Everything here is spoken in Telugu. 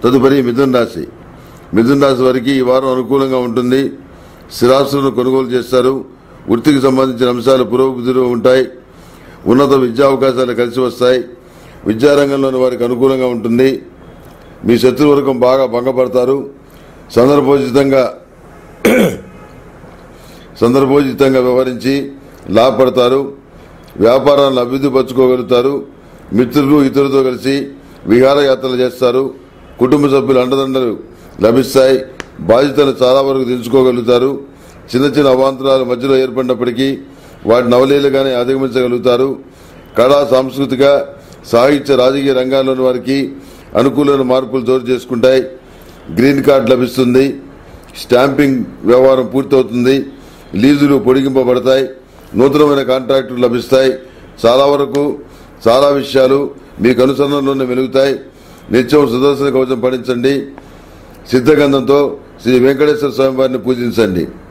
తదుపరి మిథున్ రాశి మిథున్ రాశి వారికి ఈ వారం అనుకూలంగా ఉంటుంది స్థిరాస్తులను కొనుగోలు చేస్తారు వృత్తికి సంబంధించిన అంశాలు పురోగతిలో ఉంటాయి ఉన్నత విద్యా అవకాశాలు కలిసి వస్తాయి విద్యారంగంలోని వారికి అనుకూలంగా ఉంటుంది మీ శత్రువర్గం బాగా భంగపడతారు సందర్భోచితంగా సందర్భోచితంగా వ్యవహరించి లాభపడతారు వ్యాపారాలను అభివృద్ధి పరచుకోగలుగుతారు మిత్రులు ఇతరులతో కలిసి విహారయాత్రలు చేస్తారు కుటుంబ సభ్యుల అండదండలు లభిస్తాయి బాధ్యతలు చాలా వరకు తెలుసుకోగలుగుతారు చిన్న చిన్న అవాంతరాలు మధ్యలో ఏర్పడినప్పటికీ వాటిని అవలీలుగానే అధిగమించగలుగుతారు కళా సాంస్కృతిక సాహిత్య రాజకీయ రంగాల్లోని వారికి అనుకూలమైన మార్పులు చోటు చేసుకుంటాయి గ్రీన్ కార్డు లభిస్తుంది స్టాంపింగ్ వ్యవహారం పూర్తవుతుంది లీజులు పొడిగింపబడతాయి నూతనమైన కాంట్రాక్టులు లభిస్తాయి చాలా వరకు చాలా విషయాలు మీకు అనుసరణలోనే వెలుగుతాయి నిత్యం సుదర్శన కవచం పఠించండి సిద్ధగంధంతో శ్రీ వెంకటేశ్వర స్వామి వారిని పూజించండి